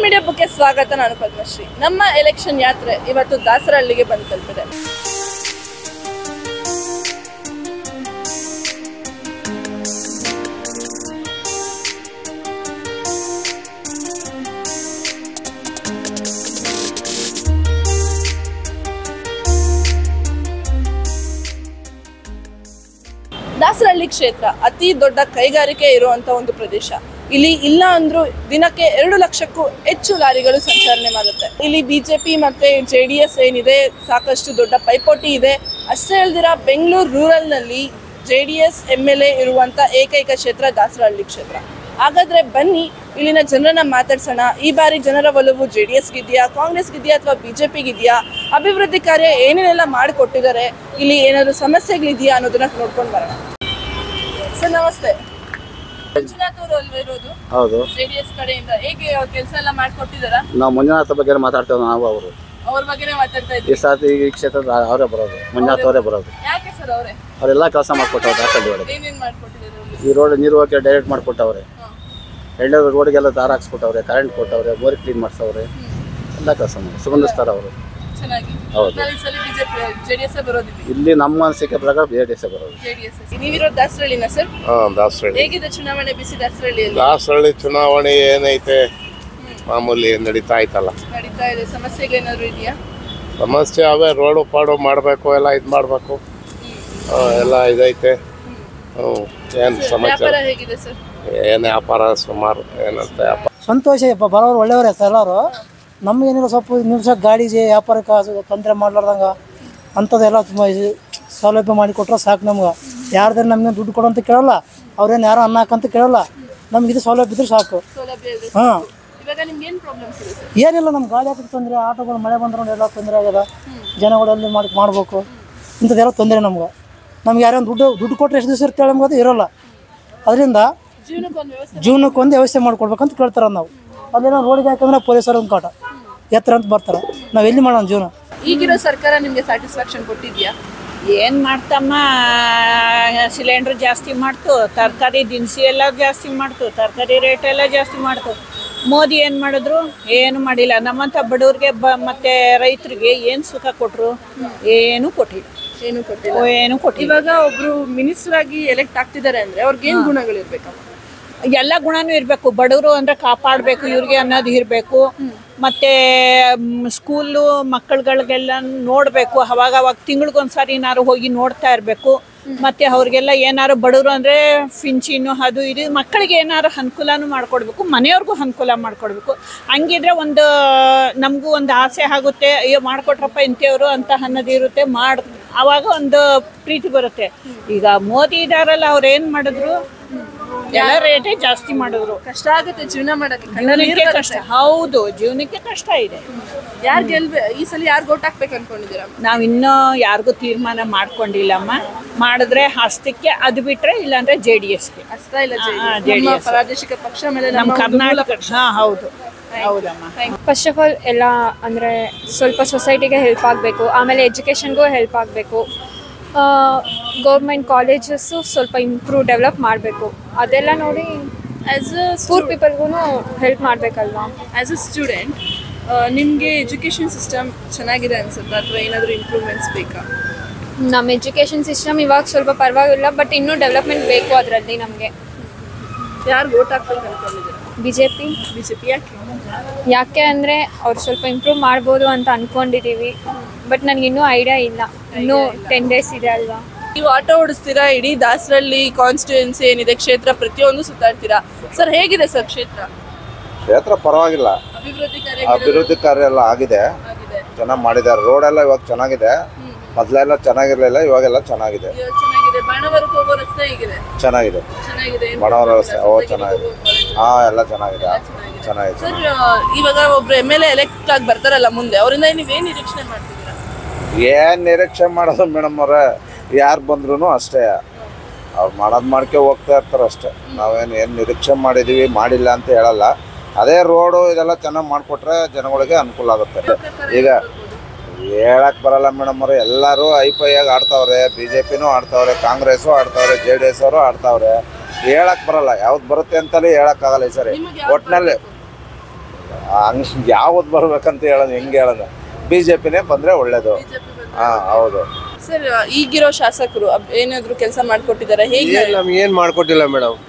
Media ಬುಕ್ಕೆ ಸ್ವಾಗತ ನಾನು ಪದ್ಮಶ್ರೀ ನಮ್ಮ ಎಲೆಕ್ಷನ್ ಯಾತ್ರೆ ಇವತ್ತು ದಾಸರಹಳ್ಳಿಗೆ ಬಂದು ತಲುಪಿದೆ ದಾಸರಹಳ್ಳಿ ಕ್ಷೇತ್ರ ಅತಿ ದೊಡ್ಡ ಕೈಗಾರಿಕೆ ಇರುವಂತ ಒಂದು ಪ್ರದೇಶ ಇಲ್ಲಿ ಇಲ್ಲ ಅಂದ್ರೂ ದಿನಕ್ಕೆ ಎರಡು ಲಕ್ಷಕ್ಕೂ ಹೆಚ್ಚು ಲಾರಿಗಳು ಸಂಚಾರಣೆ ಮಾಡುತ್ತೆ ಇಲ್ಲಿ ಬಿಜೆಪಿ ಮತ್ತೆ ಜೆ ಡಿ ಎಸ್ ಏನಿದೆ ಸಾಕಷ್ಟು ದೊಡ್ಡ ಪೈಪೋಟಿ ಇದೆ ಅಷ್ಟೇ ಅಲ್ದಿರ ಬೆಂಗಳೂರು ರೂರಲ್ನಲ್ಲಿ J D S M L A ಇರುವಂತ ಏಕೈಕ ಕ್ಷೇತ್ರ ದಾಸರಹಳ್ಳಿ ಕ್ಷೇತ್ರ ಹಾಗಾದ್ರೆ ಬನ್ನಿ ಇಲ್ಲಿನ ಜನರನ್ನ ಮಾತಾಡ್ಸೋಣ ಈ ಬಾರಿ ಜನರ ಒಲವು ಜೆ ಡಿ ಎಸ್ಗಿದೆಯಾ ಕಾಂಗ್ರೆಸ್ಗಿದೆಯಾ ಅಥವಾ ಬಿಜೆಪಿಗಿದೆಯಾ ಅಭಿವೃದ್ಧಿ ಕಾರ್ಯ ಏನೇನೆಲ್ಲ ಮಾಡಿಕೊಟ್ಟಿದ್ದಾರೆ ಇಲ್ಲಿ ಏನಾದ್ರು ಸಮಸ್ಯೆಗಳಿದೆಯಾ ಅನ್ನೋದನ್ನ ನೋಡ್ಕೊಂಡು ಬರೋಣ ಸರ್ ನಮಸ್ತೆ ಮಂಜುನಾಥ್ ಅವರು ಅಲ್ವಾ ಇರೋದು ಹೌದು ಜೆಡಿಎಸ್ ಕಡೆಯಿಂದ ಹೇಗೆ ಅವ್ರ ಕೆಲಸ ಎಲ್ಲ ಮಾಡ್ಕೊಟ್ಟಿದಾರಾ ನಾವು ಮಂಜುನಾಥ ಬಗ್ಗೆ ಮಾತಾಡ್ತೇವೆ ನಾವು ಅವರು ಅವ್ರ ಬಗ್ಗೆನೇ ಮಾತಾಡ್ತಾ ಈ ಇದ್ವಿ ಸಾತಿ ಈ ಕ್ಷೇತ್ರದ ಅವರೇ ಬರೋದು ಮಂಜುನಾಥ್ ಅವರೇ ಬರೋದು ಯಾಕೆ ಸರ್ ಅವರೇ ಅವರೆಲ್ಲ ಕೆಲಸ ಮಾಡಿಕೊಟ್ಟವ್ರು ದಾಸಹಳ್ಳಿ ಒಳಗೆ ಏನೇನ್ ಮಾಡ್ಕೊಟ್ಟಿದ್ದಾರೆ ಅವ್ರಿಗೆ? ಈ ರೋಡ್ ನೀರು ಹೋಗಿ ಡೈರೆಕ್ಟ್ ಮಾಡಿಕೊಟ್ಟವ್ರೆ ಹಾ. ಎಣ್ಣೆ ರೋಡ್ಗೆಲ್ಲ ದಾರ ಹಾಕ್ಸ್ಕೊಟ್ಟವ್ರೆ ಕರೆಂಟ್ ಕೊಟ್ಟವ್ರೆ ಬೋರಿ ಕ್ಲೀನ್ ಮಾಡಿಸವ್ರೆ ಎಲ್ಲ ಕೆಲಸ ಮಾಡಿ ಸುಗಂಧಿಸ್ತಾರೆ ಅವರು ಚೆನ್ನಾಗಿ ಹೌದು. ನಾನು ಈ ಸಲ ಬಿಜೆಪಿ ಜೆಡಿಎಸ್ ಬರೋದಿಲ್ಲ ಇಲ್ಲಿ ನಮ್ಮ ಅನಿಸಿಕೆ ಪ್ರಕಾರ ಬಿ ಎಸ್ ಬರೋದು ಜೆಡಿಎಸ್ ನೀವಿರೋ ದಾಸರಳ್ಳಿನ ಸರ್ ಹಾಂ ದಾಸರಳ್ಳಿ ಹೇಗಿದೆ ಚುನಾವಣೆ ಬಿಸಿ ದಾಸರಳ್ಳಿಯಲ್ಲಿ ದಾಸರಳ್ಳಿ ಚುನಾವಣೆ ಏನೈತೆ ಮಾಮೂಲಿ ನಡೀತಾ ಐತಲ್ಲ ನಡೀತಾ ಇದೆ ಸಮಸ್ಯೆಗಳೇನಾದ್ರು ಇದೆಯಾ ಸಮಸ್ಯೆ ಅವೇ ರೋಡು ಪಾಡು ಮಾಡಬೇಕು ಎಲ್ಲ ಇದು ಮಾಡಬೇಕು ಎಲ್ಲ ಇದೈತೆ ಹ್ಞೂ ಏನು ಸಮಾಚಾರ ವ್ಯಾಪಾರ ಹೇಗಿದೆ ಸರ್ ಏನು ವ್ಯಾಪಾರ ಸುಮಾರು ಏನಂತ ವ್ಯಾಪಾರ ಸಂತೋಷ ಯಪ್ಪ ಬರೋರು ಒಳ್ಳೆಯವ್ರೆ ಎಲ್ಲರೂ ನಮಗೇನಿಲ್ಲ ಸ್ವಲ್ಪ ನಿಮಿಷ ಗಾಡಿಗೆ ವ್ಯಾಪಾರಕ್ಕೆ ಅದು ತೊಂದರೆ ಮಾಡ್ಲಾರ್ದಂಗೆ ಅಂಥದ್ದೆಲ್ಲ ತುಂಬ ಇದು ಸೌಲಭ್ಯ ಮಾಡಿಕೊಟ್ರೆ ಸಾಕು ನಮ್ಗೆ ಯಾರ್ದಾರು ನಮಗೆ ದುಡ್ಡು ಕೊಡು ಅಂತ ಕೇಳಲ್ಲ ಅವ್ರೇನು ಯಾರು ಅನ್ನ ಹಾಕಂತ ಕೇಳಲ್ಲ ನಮ್ಗೆ ಇದು ಸೌಲಭ್ಯ ಇದ್ರೆ ಸಾಕು ಸೌಲಭ್ಯ ಇದೆ ಹಾಂ ಇವಾಗ ನಿಮ್ಗೆ ಏನ್ ಪ್ರಾಬ್ಲಮ್ಸ್ ಇದೆ ಸರ್ ಏನಿಲ್ಲ ನಮ್ಮ ಗಾಡಿ ಹಾಕಕ್ಕೆ ತೊಂದರೆ ಆಟೋಗಳು ಮಳೆ ಬಂದ್ರೆ ಎಲ್ಲ ತೊಂದರೆ ಆಗ್ಯದ ಜನಗಳೆಲ್ಲ ಮಾಡಿ ಮಾಡಬೇಕು ಇಂಥದ್ದೆಲ್ಲ ತೊಂದರೆ ನಮ್ಗೆ ನಮ್ಗೆ ಯಾರೋ ದುಡ್ಡು ದುಡ್ಡು ಕೊಟ್ಟರೆ ಎಷ್ಟು ದಿವಸ ಇರ್ತೇವೆ ನಮ್ಗೆ ಅದು ಇರೋಲ್ಲ ಅದರಿಂದ ಜೀವನಕ್ಕೆ ಒಂದು ವ್ಯವಸ್ಥೆ ಜೀವನಕ್ಕೆ ಒಂದು ವ್ಯವಸ್ಥೆ ಮಾಡ್ಕೊಡ್ಬೇಕಂತ ಕೇಳ್ತಾರೆ ನಾವು ಅಲ್ಲೇನೋ ರೋಡಿಗೆ ಹಾಕಂದ್ರೆ ಪೊಲೀಸರು ಒಂದು ಕಾಟ ಎತ್ತರ ಅಂತ ಬರ್ತಾರೆ ನಾವು ಎಲ್ಲಿ ಮಾಡೋಣ ಜೀವನ ಈಗಿರೋ ಸರ್ಕಾರ ನಿಮ್ಗೆ ಸ್ಯಾಟಿಸ್ಫ್ಯಾಕ್ಷನ್ ಕೊಟ್ಟಿದ್ಯಾ ಏನು ಮಾಡ್ತಮ್ಮ ಸಿಲಿಂಡ್ರ್ ಜಾಸ್ತಿ ಮಾಡ್ತು ತರಕಾರಿ ದಿನಸಿ ಎಲ್ಲ ಜಾಸ್ತಿ ಮಾಡ್ತು ತರಕಾರಿ ರೇಟ್ ಎಲ್ಲ ಜಾಸ್ತಿ ಮಾಡ್ತು ಮೋದಿ ಏನು ಮಾಡಿದ್ರು ಏನು ಮಾಡಿಲ್ಲ ನಮ್ಮಂಥ ಬಡವ್ರಿಗೆ ಬ ಮತ್ತು ರೈತರಿಗೆ ಏನು ಸುಖ ಕೊಟ್ಟರು ಏನು ಕೊಟ್ಟಿಲ್ಲ ಏನು ಕೊಟ್ಟಿಲ್ಲ ಏನು ಕೊಟ್ಟಿಲ್ಲ ಇವಾಗ ಒಬ್ರು ಮಿನಿಸ್ಟರ್ ಆಗಿ ಎಲೆಕ್ಟ್ ಆಗ್ತಿದ್ದಾರೆ ಅಂದ್ರೆ ಅವ್ರಿಗೆ ಏನ್ ಗುಣಗಳಿರ್ಬೇಕಮ್ಮ ಎಲ್ಲ ಗುಣನೂ ಇರಬೇಕು ಬಡವರು ಅಂದರೆ ಕಾಪಾಡಬೇಕು ಇವ್ರಿಗೆ ಅನ್ನೋದು ಇರಬೇಕು ಮತ್ತು ಸ್ಕೂಲು ಮಕ್ಕಳುಗಳಿಗೆಲ್ಲ ನೋಡಬೇಕು ಅವಾಗ ಅವಾಗ ತಿಂಗಳಿಗೊಂದ್ಸಾರಿ ಏನಾರು ಹೋಗಿ ನೋಡ್ತಾ ಇರಬೇಕು ಮತ್ತು ಅವ್ರಿಗೆಲ್ಲ ಏನಾರು ಬಡವರು ಅಂದರೆ ಫಿಂಚಿನು ಅದು ಇದು ಮಕ್ಕಳಿಗೆ ಏನಾರು ಅನುಕೂಲನೂ ಮಾಡಿಕೊಡ್ಬೇಕು ಮನೆಯವ್ರಿಗೂ ಅನುಕೂಲ ಮಾಡಿಕೊಡ್ಬೇಕು ಹಂಗಿದ್ರೆ ಒಂದು ನಮಗೂ ಒಂದು ಆಸೆ ಆಗುತ್ತೆ ಅಯ್ಯೋ ಮಾಡಿಕೊಟ್ರಪ್ಪ ಇಂಥವ್ರು ಅಂತ ಅನ್ನೋದು ಇರುತ್ತೆ ಮಾಡಿ ಆವಾಗ ಒಂದು ಪ್ರೀತಿ ಬರುತ್ತೆ ಈಗ ಮೋದಿ ಇದಾರಲ್ಲ ಅವ್ರು ಏನು ಮಾಡಿದ್ರು ಎಲ್ಲ ರೇಟೇ ಜಾಸ್ತಿ ಮಾಡಿದ್ರು ಕಷ್ಟ ಆಗುತ್ತೆ ಜೀವನ ಮಾಡಕ್ಕೆ ಕಣ್ಣಲ್ಲಿ ನೀರ್ ಜೀವನಕ್ಕೆ ಬರುತ್ತೆ. ಕಷ್ಟ ಹೌದು ಜೀವನಕ್ಕೆ ಕಷ್ಟ ಇದೆ ಯಾರ್ ಗೆಲ್ಬೆ ಈ ಸಲ ಯಾರ್ ಓಟ್ ಹಾಕ್ಬೇಕು ಅನ್ಕೊಂಡಿದ್ದೀರಾ ನಾವು ಇನ್ನೂ ಯಾರಿಗೂ ತೀರ್ಮಾನ ಮಾಡ್ಕೊಂಡಿಲ್ಲಮ್ಮ ಮಾಡಿದ್ರೆ ಹಸ್ತಕ್ಕೆ ಅದು ಬಿಟ್ರೆ ಇಲ್ಲಾಂದ್ರೆ ಜೆ ಡಿ ಎಸ್ಗೆ ಅಸ್ತಾ ಇಲ್ಲ ಹಾ, JDS. JDS. ನಮ್ಮ ಪ್ರಾದೇಶಿಕ ಪಕ್ಷ ಮೇಲೆ ನಮ್ಮ ನಮ್ಮ ಒಂದು ಮೂಲ ಕರ್ನಾಟಕ ಪಕ್ಷ. ಹಾಂ ಹೌದು ಹೌದಮ್ಮ ಫಸ್ಟ್ ಆಫ್ ಆಲ್ ಎಲ್ಲ ಅಂದರೆ ಸ್ವಲ್ಪ ಸೊಸೈಟಿಗೆ ಹೆಲ್ಪ್ ಆಗಬೇಕು ಆಮೇಲೆ ಎಜುಕೇಷನ್ಗೂ ಹೆಲ್ಪ್ ಆಗಬೇಕು ಗೌರ್ಮೆಂಟ್ ಕಾಲೇಜಸ್ಸು ಸ್ವಲ್ಪ ಇಂಪ್ರೂವ್ ಡೆವಲಪ್ ಮಾಡಬೇಕು ಅದೆಲ್ಲ ನೋಡಿ ಆಸ್ ಅ ಪೂರ್ ಪೀಪಲ್ಗೂ ಹೆಲ್ಪ್ ಮಾಡಬೇಕಲ್ವಾ ಆಸ್ ಅ ಸ್ಟೂಡೆಂಟ್ ನಿಮಗೆ ಎಜುಕೇಶನ್ ಸಿಸ್ಟಮ್ ಚೆನ್ನಾಗಿದೆ ಅನ್ಸುತ್ತಾ ಅಥವಾ ಏನಾದರೂ ಇಂಪ್ರೂವ್ಮೆಂಟ್ಸ್ ಬೇಕಾ ನಮ್ಮ ಎಜುಕೇಷನ್ ಸಿಸ್ಟಮ್ ಇವಾಗ ಸ್ವಲ್ಪ ಪರವಾಗಿಲ್ಲ ಬಟ್ ಇನ್ನೂ ಡೆವಲಪ್ಮೆಂಟ್ ಬೇಕು ಅದರಲ್ಲಿ ನಮಗೆ ಯಾರು ಓಟ್ ಹಾಕ್ಬೇಕು ಅನ್ಕೊಂಡಿದ್ದೀರಾ ಬಿ ಜೆ ಪಿ ಬಿಜೆಪಿ ಯಾಕೆ ಯಾಕೆ ಅಂದರೆ ಅವ್ರು ಸ್ವಲ್ಪ ಇಂಪ್ರೂವ್ ಮಾಡ್ಬೋದು ಅಂತ ಅಂದ್ಕೊಂಡಿದ್ದೀವಿ ಬಟ್ ನನಗಿನ್ನೂ ಐಡಿಯಾ ಇಲ್ಲ ಇನ್ನೂ ಟೆನ್ ಡೇಸ್ ಇದೆ ಅಲ್ವಾ ನೀವು ಆಟೋ ಓಡಿಸ್ತೀರಾ ಇಡೀ ದಾಸರಳ್ಳಿ ಕಾನ್ಸ್ಟಿಟ್ಯೂನ್ಸಿ ಏನಿದೆ ಕ್ಷೇತ್ರ ಪ್ರತಿಯೊಂದು ಸುತ್ತಾಡ್ತೀರಾ ಸರ್ ಹೇಗಿದೆ ಸರ್ ಕ್ಷೇತ್ರ ಕ್ಷೇತ್ರ ಪರವಾಗಿಲ್ಲ ಅಭಿವೃದ್ಧಿ ಕಾರ್ಯ ಅಭಿವೃದ್ಧಿ ಕಾರ್ಯ ಎಲ್ಲ ಆಗಿದೆ ಆಗಿದೆ ಚೆನ್ನಾಗಿ ಮಾಡಿದ್ದಾರೆ ರೋಡ್ ಎಲ್ಲ ಇವಾಗ ಚೆನ್ನಾಗಿದೆ ಮೊದಲೆಲ್ಲ ಚೆನ್ನಾಗಿರ್ಲಿಲ್ಲ ಇವಾಗೆಲ್ಲ ಚೆನ್ನಾಗಿದೆ ಇವಾಗ ಚೆನ್ನಾಗಿದೆ ಬಾಣವರಕ್ಕೆ ಹೋಗೋ ರಸ್ತೆ ಹೇಗಿದೆ ಚೆನ್ನಾಗಿದೆ ಚೆನ್ನಾಗಿದೆ ಏನ್ ಬಡವರ problem ವ್ಯವಸ್ಥೆ ಇಲ್ಲ. ಓ ಸೊಸೈಟಿಗೆ ಚೆನ್ನಾಗಿದೆ ಹೋಗೋ college. ಹಾ ಎಲ್ಲ ಚೆನ್ನಾಗಿದೆ ಚೆನ್ನಾಗಿದೆ ಸರ್ ಇವಾಗ ಒಬ್ರು ಎಮ್ ಎಲ್ ಎ ಎಲೆಕ್ಟ್ ಆಗಿ ಬರ್ತಾರಲ್ಲ ಮುಂದೆ ಅವರಿಂದ ನೀವೇನ್ ನಿರೀಕ್ಷಣೆ ಮಾಡ್ತಿದ್ದೀರಾ ಏನ್ ನಿರೀಕ್ಷೆ ಮಾಡೋದು ಮೇಡಮ್ ಅವ್ರೆ ಯಾರು ಬಂದ್ರು ಅಷ್ಟೇ ಅವ್ರು ಮಾಡೋದು ಮಾಡ್ಕೆ ಹೋಗ್ತಾ ಇರ್ತಾರೆ ಅಷ್ಟೇ ನಾವೇನು ಏನು ನಿರೀಕ್ಷೆ ಮಾಡಿದೀವಿ ಮಾಡಿಲ್ಲ ಅಂತ ಹೇಳಲ್ಲ ಅದೇ ರೋಡು ಇದೆಲ್ಲ ಚೆನ್ನಾಗಿ ಮಾಡಿಕೊಟ್ರೆ ಜನಗಳಿಗೆ ಅನುಕೂಲ ಆಗುತ್ತೆ ಈಗ ಹೇಳಕ್ ಬರಲ್ಲ ಮೇಡಮ್ ಅವ್ರೆ ಎಲ್ಲರೂ ಐ ಪೈ ಆಗಿ ಆಡ್ತಾವ್ರೆ ಬಿ ಜೆ ಪಿನೂ ಆಡ್ತಾವ್ರೆ ಕಾಂಗ್ರೆಸ್ಸು ಆಡ್ತಾವ್ರೆ ಜೆ ಡಿ ಎಸ್ ಅವರು ಆಡ್ತಾವ್ರೆ ಹೇಳಕ್ ಬರಲ್ಲ ಯಾವ್ದು ಬರುತ್ತೆ ಅಂತಲೇ ಹೇಳಕ್ಕಾಗಲ್ಲ ಈ ಸರಿ ನಿಮಗೆ ಯಾವ್ದು ಒಟ್ಟಿನಲ್ಲಿ ಹಂಗೆ ಯಾವ್ದು ಬರ್ಬೇಕಂತ ಹೇಳೋದು ಹೆಂಗೆ ಹೇಳೋದು ಬಿ ಜೆ ಪಿನೇ ಬಂದರೆ ಒಳ್ಳೇದು ಹಾಂ ಹೌದು ಸರ್ ಈಗಿರೋ ಶಾಸಕರು ಅಬ್- ಏನಾದ್ರು ಕೆಲಸ ಮಾಡ್ಕೊಟ್ಟಿದ್ದಾರೆ ಹೇಗೆ ಏನು ನಮ್ಗೆ ಏನು ಮಾಡಿಕೊಟ್ಟಿಲ್ಲ ಮೇಡಮ್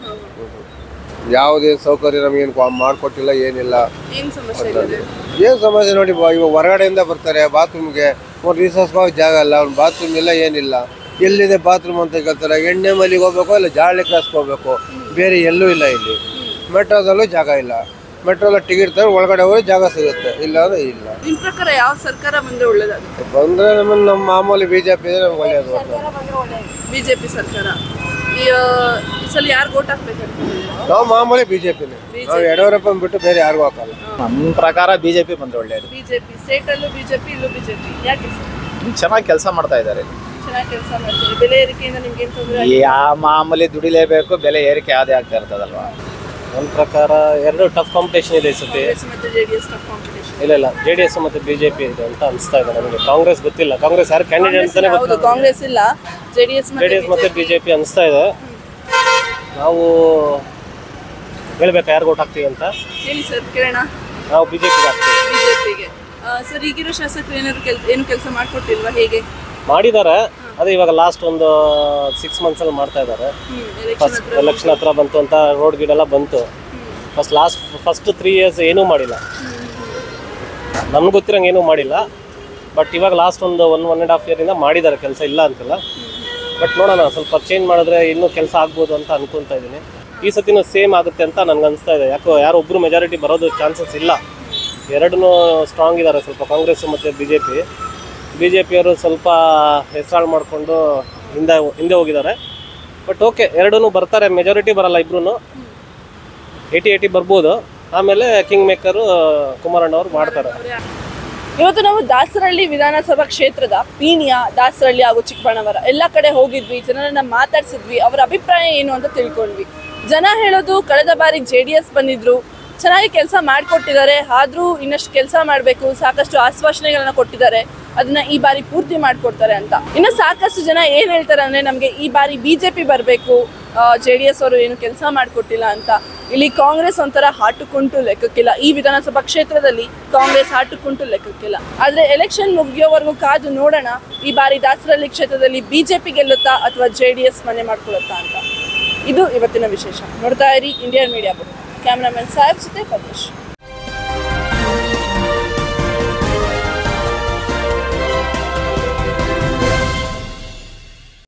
ಯಾವುದೇ ಸೌಕರ್ಯ ನಮಗೇನು ಮಾಡಿಕೊಟ್ಟಿಲ್ಲ ಏನಿಲ್ಲ ಏನ್ ಸಮಸ್ಯೆ ಇದೆ ಏನು ಸಮಸ್ಯೆ ನೋಡಿ ಬ- ಇವಾಗ ಹೊರಗಡೆಯಿಂದ ಬರ್ತಾರೆ ಬಾತ್ರೂಮ್ಗೆ ಒಂದು ರಿಸೋರ್ಸ್ಗೆ ಜಾಗ ಇಲ್ಲ ಒಂದು ಬಾತ್ರೂಮ್ ಇಲ್ಲ ಏನಿಲ್ಲ ಎಲ್ಲಿದೆ ಬಾತ್ರೂಮ್ ಅಂತ ಕೇಳ್ತಾರೆ ಎಣ್ಣೆ ಮಲ್ಲಿಗೆ ಹೋಗ್ಬೇಕು ಇಲ್ಲ ಜಾಳಿ ಕ್ರಾಸ್ಗೆ ಹೋಗ್ಬೇಕು ಬೇರೆ ಎಲ್ಲೂ ಇಲ್ಲ ಇಲ್ಲಿ ಮೆಟ್ರೋದಲ್ಲೂ ಜಾಗ ಇಲ್ಲ ಮೆಟ್ರೋಲ್ಲ ಟಿಕೆಟ್ ತಗೊಂಡು ಒಳಗಡೆ ಹೋಗಿ ಜಾಗ ಸಿಗುತ್ತೆ ಇಲ್ಲ ಅಂದ್ರೆ ಇಲ್ಲ ನಿಮ್ ಪ್ರಕಾರ ಯಾವ ಸರ್ಕಾರ ಬಂದ್ರೆ ಒಳ್ಳೇದಾಗುತ್ತೆ ಬಂದರೆ ನಮ್ಮ ನಮ್ಮ ಮಾಮೂಲಿ ಬಿ ಜೆ ಪಿ ಇದ್ರೆ ನಮ್ಗೆ ಒಳ್ಳೆಯದು ಬಿಜೆಪಿ ಸರ್ಕಾರ ಈ ಆ, ಈ ಸಲ ಯಾರು ಓಟ್ ಹಾಕ್ಬೇಕಂತ ನಾವು ಮಾಮೂಲಿ ಬಿ ಜೆ ಪಿನೇ ನಾವು ಯಡಿಯೂರಪ್ಪ ಬಿಟ್ಟು ಬೇರೆ ಯಾರಿಗೂ ಹಾಕಲ್ಲ ನಮ್ಮ ಪ್ರಕಾರ ಬಿ ಜೆ ಪಿ ಬಂದರೆ ಒಳ್ಳೆಯದು ಬಿಜೆಪಿ ಸ್ಟೇಟ್ ಅಲ್ಲೂ ಬಿಜೆಪಿ ಇಲ್ಲೂ ಬಿಜೆಪಿ ಯಾಕೆ ಸರ್ ಚೆನ್ನಾಗಿ ಕೆಲಸ ಮಾಡ್ತಾ ಇದ್ದಾರೆ ಚೆನ್ನಾಗಿ ಕೆಲಸ ಮಾಡ್ತಾರೆ ಬೆಲೆ ಏರಿಕೆಯಿಂದ ನಿಮ್ಗೆ ಏನ್ ತೊಂದರೆ ಯಾವ ಮಾಮೂಲಿ ದುಡಿಲೇಬೇಕು ಬೆಲೆ ಏರಿಕೆ ಯಾವುದೇ ಆಗ್ತಾ ಇರ್ತದಲ್ವಾ ನನ್ನ ಪ್ರಕಾರ ಎರಡು ಟಫ್ ಕಾಂಪಿಟೇಷನ್ ಇದೆ ಈ ಸತಿ ಕಾಂಗ್ರೆಸ್ ಮತ್ತೆ ಜೆಡಿಎಸ್ ಕಾಂಪಿಟೇಷನ್ ಇಲ್ಲ ಇಲ್ಲ ಜೆ ಡಿ ಎಸ್ ಮತ್ತು ಬಿ ಜೆ ಪಿ ಇದೆ ಅಂತ ಅನಿಸ್ತಾ ಇದೆ ನನಗೆ ಕಾಂಗ್ರೆಸ್ ಗೊತ್ತಿಲ್ಲ ಕಾಂಗ್ರೆಸ್ ಯಾರು ಕ್ಯಾಂಡಿಡೇಟ್ ಅಂತಾನೆ ಹೌದು ಗೊತ್ತಿಲ್ಲ ಕಾಂಗ್ರೆಸ್ ಇಲ್ಲ ಜೆಡಿಎಸ್ ಜೆ ಡಿ ಎಸ್ ಮತ್ತು ಬಿ ಜೆ ಪಿ ಅನಿಸ್ತಾ ಇದೆ ನಾವು ಹೇಳ್ಬೇಕಾ ಯಾರು ಓಟ್ ಹಾಕ್ತೀವಿ ಅಂತ ಹೇಳಿ ಸರ್ ಕೇಳೋಣ ನಾವು ಬಿ ಜೆ ಪಿಗೆ ಹಾಕ್ತೀವಿ ಬಿಜೆಪಿಗೆ ಸರ್ ಈಗಿರೋ ಶಾಸಕರು ಏನಾದ್ರು ಕೆಲ್ ಏನು ಕೆಲಸ ಮಾಡ್ಕೊಟ್ಟಿಲ್ವಾ ಹೇಗೆ ಮಾಡಿದ್ದಾರೆ ಅದೇ ಇವಾಗ ಲಾಸ್ಟ್ ಒಂದು ಸಿಕ್ಸ್ ಮಂತ್ಸಲ್ಲಿ ಮಾಡ್ತಾ ಇದ್ದಾರೆ ಎಲೆಕ್ಷನ್ ಫಸ್ಟ್ ಎಲೆಕ್ಷನ್ ಹತ್ರ ಬಂತು ಅಂತ ರೋಡ್ ಗಿಡೆಲ್ಲ ಬಂತು first last first three years ಏನೂ ಮಾಡಿಲ್ಲ ನಮ್ಗೆ ಗೊತ್ತಿರಂಗೆ ಏನೂ ಮಾಡಿಲ್ಲ ಬಟ್ ಇವಾಗ ಲಾಸ್ಟ್ ಒಂದು ಒನ್ ಒನ್ ಆ್ಯಂಡ್ ಹಾಫ್ ಇಯರಿಂದ ಮಾಡಿದ್ದಾರೆ ಕೆಲಸ ಇಲ್ಲ ಅಂತಿಲ್ಲ ಬಟ್ ನೋಡೋಣ ಸ್ವಲ್ಪ ಚೇಂಜ್ ಮಾಡಿದ್ರೆ ಇನ್ನೂ ಕೆಲಸ ಆಗ್ಬೋದು ಅಂತ ಅನ್ಕೊತಾ ಇದ್ದೀನಿ ಈ ಸತಿನೂ ಸೇಮ್ ಆಗುತ್ತೆ ಅಂತ ನನ್ಗೆ ಅನಿಸ್ತಾ ಇದೆ ಯಾಕೋ ಯಾರೋ ಒಬ್ಬರು ಮೆಜಾರಿಟಿ ಬರೋದು ಚಾನ್ಸಸ್ ಇಲ್ಲ ಎರಡನ್ನೂ ಸ್ಟ್ರಾಂಗ್ ಇದ್ದಾರೆ ಸ್ವಲ್ಪ ಕಾಂಗ್ರೆಸ್ ಮತ್ತು B J P B J ಪಿಯವರು ಸ್ವಲ್ಪ ಹೆಸರಾಳು ಮಾಡಿಕೊಂಡು ಹಿಂದೆ ಹಿಂದೆ ಹೋಗಿದ್ದಾರೆ ಬಟ್ ಓಕೆ ಎರಡೂ ಬರ್ತಾರೆ ಮೆಜಾರಿಟಿ ಬರಲ್ಲ ಇಬ್ರು ಏಯ್ಟಿ ಏಯ್ಟಿ ಬರ್ಬೋದು ಆಮೇಲೆ ಕಿಂಗ್ ಮೇಕರು ಕುಮಾರಣ್ಣವ್ರು ಮಾಡ್ತಾರೆ ಇವತ್ತು ನಾವು ದಾಸರಹಳ್ಳಿ ವಿಧಾನಸಭಾ ಕ್ಷೇತ್ರದ ಪೀಣ್ಯ ದಾಸರಹಳ್ಳಿ ಹಾಗೂ ಚಿಕ್ಕಬಳ್ಳಾಪುರ ಎಲ್ಲ ಕಡೆ ಹೋಗಿದ್ವಿ ಜನರನ್ನ ಮಾತಾಡ್ಸಿದ್ವಿ ಅವರ ಅಭಿಪ್ರಾಯ ಏನು ಅಂತ ತಿಳ್ಕೊಂಡ್ವಿ ಜನ ಹೇಳೋದು ಕಳೆದ ಬಾರಿ ಜೆ ಡಿ ಎಸ್ ಬಂದಿದ್ರು ಚೆನ್ನಾಗಿ ಕೆಲಸ ಮಾಡಿಕೊಟ್ಟಿದ್ದಾರೆ ಆದರೂ ಇನ್ನಷ್ಟು ಕೆಲಸ ಮಾಡಬೇಕು ಸಾಕಷ್ಟು ಆಶ್ವಾಸನೆಗಳನ್ನ ಕೊಟ್ಟಿದ್ದಾರೆ ಅದನ್ನ ಈ ಬಾರಿ ಪೂರ್ತಿ ಮಾಡಿಕೊಡ್ತಾರೆ ಅಂತ ಇನ್ನು ಸಾಕಷ್ಟು ಜನ ಏನು ಹೇಳ್ತಾರೆ ಅಂದರೆ ನಮಗೆ ಈ ಬಾರಿ ಬಿ ಜೆ ಪಿ ಬರಬೇಕು ಜೆ ಡಿ ಎಸ್ ಅವರು ಏನು ಕೆಲಸ ಮಾಡಿಕೊಟ್ಟಿಲ್ಲ ಅಂತ ಇಲ್ಲಿ ಕಾಂಗ್ರೆಸ್ ಒಂಥರ ಹಾಟುಕುಂಟು ಲೆಕ್ಕಕ್ಕಿಲ್ಲ ಈ ವಿಧಾನಸಭಾ ಕ್ಷೇತ್ರದಲ್ಲಿ ಕಾಂಗ್ರೆಸ್ ಹಾಟುಕುಂಟು ಲೆಕ್ಕಕ್ಕಿಲ್ಲ ಆದರೆ ಎಲೆಕ್ಷನ್ ಮುಗಿಯೋವರೆಗೂ ಕಾದು ನೋಡೋಣ ಈ ಬಾರಿ ದಾಸರಹಳ್ಳಿ ಕ್ಷೇತ್ರದಲ್ಲಿ ಬಿಜೆಪಿ ಗೆಲ್ಲುತ್ತಾ ಅಥವಾ ಜೆ ಡಿ ಎಸ್ ಮನೆ ಮಾಡ್ಕೊಳ್ಳುತ್ತಾ ಅಂತ ಇದು ಇವತ್ತಿನ ವಿಶೇಷ ನೋಡ್ತಾ ಇರಿ ಇಂಡಿಯನ್ ಮೀಡಿಯಾ ಕ್ಯಾಮ್ರಾಮನ್ ಸಾಹೇಬ್ ಜೊತೆ ಪರಮೇಶ್